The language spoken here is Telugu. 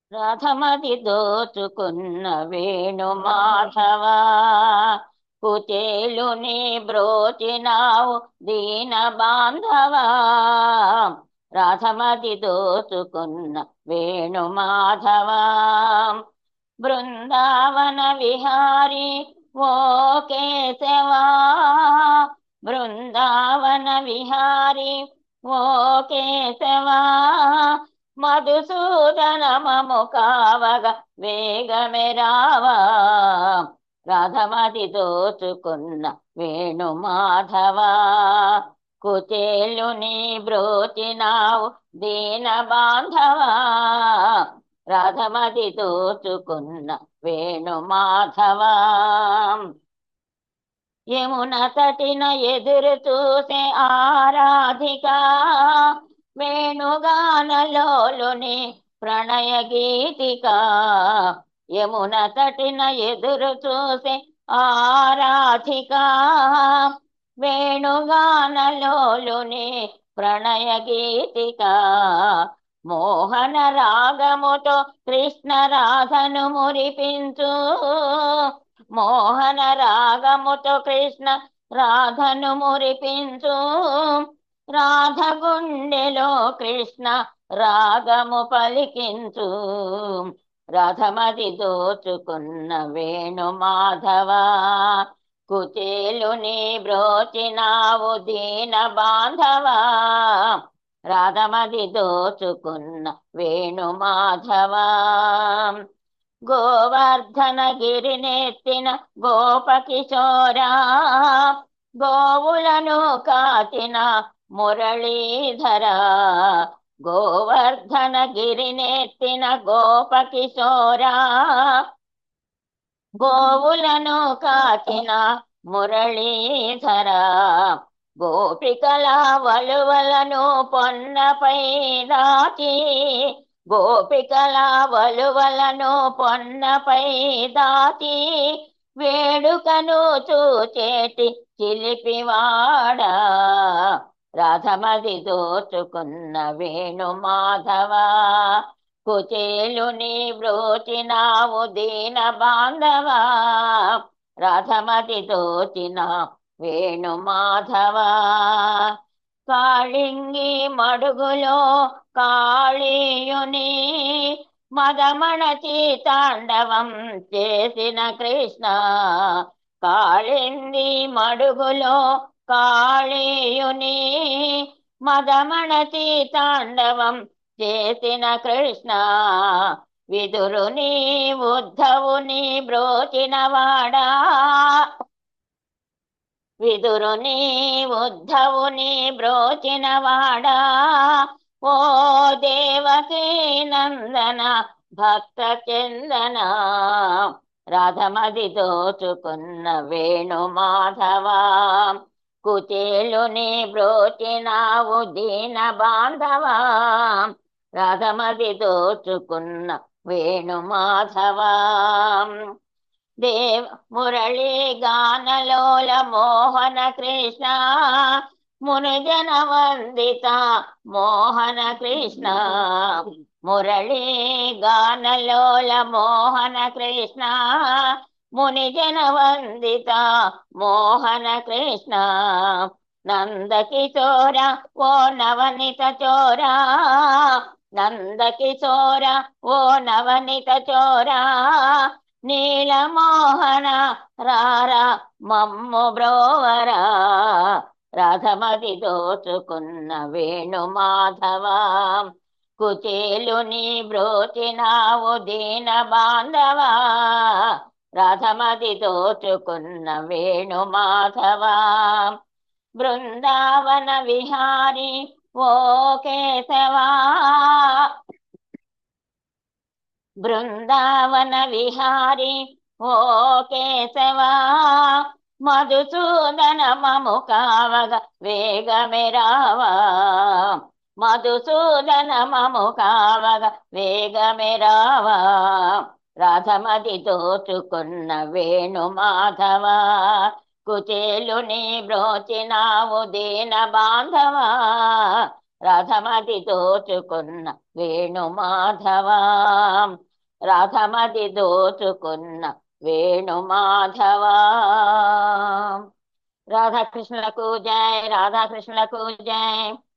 రథమది దోచుకున్న వేణు మాధవా కుచేలుని బ్రోచినావు దీన బాంధవా రథమది దోచుకున్న వేణు మాధవా బృందావన విహారి ఓ కేశవా బృందావన విహారి ఓ కేశవా మధుసూదన మము కావగ వేగమే రావా రథమది దోచుకున్న వేణు మాధవా కుచేలుని బ్రోచినావు దీన బాంధవా రథమది దోచుకున్న వేణు మాధవా యమున తటిన ఎదురు చూసే ఆరాధిక వేణుగానలోలుని ప్రణయ గీతిక యమున తటిన ఎదురు చూసే ఆరాధిక వేణుగానలోలుని ప్రణయ గీతిక మోహన రాగముతో కృష్ణ రాధను మురిపించు మోహన రాగముతో కృష్ణ రాధను మురిపించు రాధ గుండెలో కృష్ణ రాగము పలికించు రథమది దోచుకున్న వేణు మాధవా కుచేలుని బ్రోచినావు దీన బాంధవా రాధమది దోచుకున్న వేణు మాధవా గోవర్ధన గిరినెత్తిన గోపకిశోరా గోవులను కాచిన మురళీధర గోవర్ధన గిరినెత్తిన గోపకిశోరా గోవులను కాచిన మురళీధర గోపికల వలువలను పొన్నపై దాచి గోపికల వలువలను పొన్నపై దాచి వేడుకను చూచేటి చిలిపివాడా రథమది దోచుకున్న వేణు మాధవా కుచేలుని బ్రోచినావు దీన బాంధవా రథమది దోచిన వేణు మాధవా కాళింగి మడుగులో కాళీయుని మదమణచి తాండవం చేసిన కృష్ణ కాళింది మడుగులో కాళీయుని మదమణచి తాండవం చేసిన కృష్ణ విదురుని ఉద్ధవుని బ్రోచిన వాడా విదురుని ఉద్ధవుని బ్రోచిన వాడా ఓ దేవకీ నందన భక్త చందన రాధమది దోచుకున్న వేణు మాధవా కుచేలుని బ్రోచినావు దీన బాంధవా రాధమది దోచుకున్న వేణు మాధవా దేవ మురళీ గానలోల మోహన కృష్ణ మునిజన వందిత మోహన కృష్ణ మురళీ గానలోల మోహన కృష్ణ మునిజన వందిత మోహన కృష్ణ నందకిశోర ఓ నవనిత చోరా నందకిశోర ఓ నవనిత చోరా నీలమోహన రారా మమ్ము బ్రోవరా రథమది దోచుకున్న వేణు మాధవా కుచేలుని బ్రోచినావు దీన బాంధవా రథమది దోచుకున్న వేణు మాధవా బృందావన విహారి ఓ కేశవా బృందావన విహారి ఓ కేశవా మధుసూదన మము కావగ వేగమే రావా మధుసూదన మము కావగ వేగమే రావా రాధమది దోచుకున్న వేణు మాధవా కుచేలుని బ్రోచినావు దీన బాంధవా రథమతి దోచుకున్న వేణు మాధవా రథమతి దోచుకున్న వేణు మాధవా రాధాకృష్ణులకు జై రాధాకృష్ణులకు జై